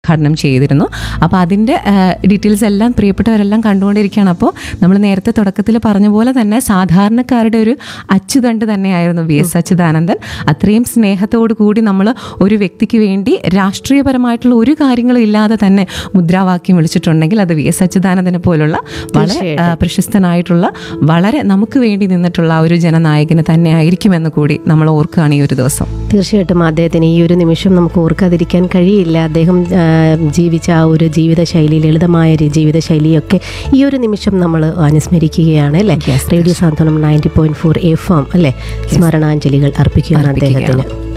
ഉദ്ഘാടനം ചെയ്തിരുന്നു അപ്പോൾ അതിൻ്റെ ഡീറ്റെയിൽസ് എല്ലാം പ്രിയപ്പെട്ടവരെല്ലാം കണ്ടുകൊണ്ടിരിക്കുകയാണ് അപ്പോൾ നമ്മൾ നേരത്തെ തുടക്കത്തിൽ പറഞ്ഞ പോലെ തന്നെ സാധാരണക്കാരുടെ ഒരു അച്ചുതണ്ട് തന്നെയായിരുന്നു വി എസ് അച്യുതാനന്ദൻ അത്രയും സ്നേഹത്തോടു കൂടി നമ്മൾ ഒരു വ്യക്തിക്ക് വേണ്ടി രാഷ്ട്രീയപരമായിട്ടുള്ള ഒരു കാര്യങ്ങളും ഇല്ലാതെ തന്നെ മുദ്രാവാക്യം വിളിച്ചിട്ടുണ്ടെങ്കിൽ അത് വി എസ് അച്യുതാനന്ദനെ പോലുള്ള വളരെ ആ, പ്രശസ്തനായിട്ടുള്ള വളരെ നമുക്ക് വേണ്ടി നിന്നിട്ടുള്ള ആ ഒരു ജനനായകന് തന്നെ ആയിരിക്കുമെന്ന് കൂടി നമ്മൾ ഓർക്കുകയാണ് ഈ ഒരു ദിവസം തീർച്ചയായിട്ടും അദ്ദേഹത്തിന് ഈ ഒരു നിമിഷം നമുക്ക് ഓർക്കാതിരിക്കാൻ കഴിയില്ല അദ്ദേഹം ആ, ജീവിച്ച ആ ഒരു ജീവിതശൈലി ലളിതമായ ഒരു ജീവിതശൈലിയൊക്കെ ഈ ഒരു നിമിഷം നമ്മൾ അനുസ്മരിക്കുകയാണ് അല്ലേ radio Santhwanam ninety point four F M അല്ലേ സ്മരണാഞ്ജലികൾ അർപ്പിക്കുകയാണ് അദ്ദേഹത്തിന്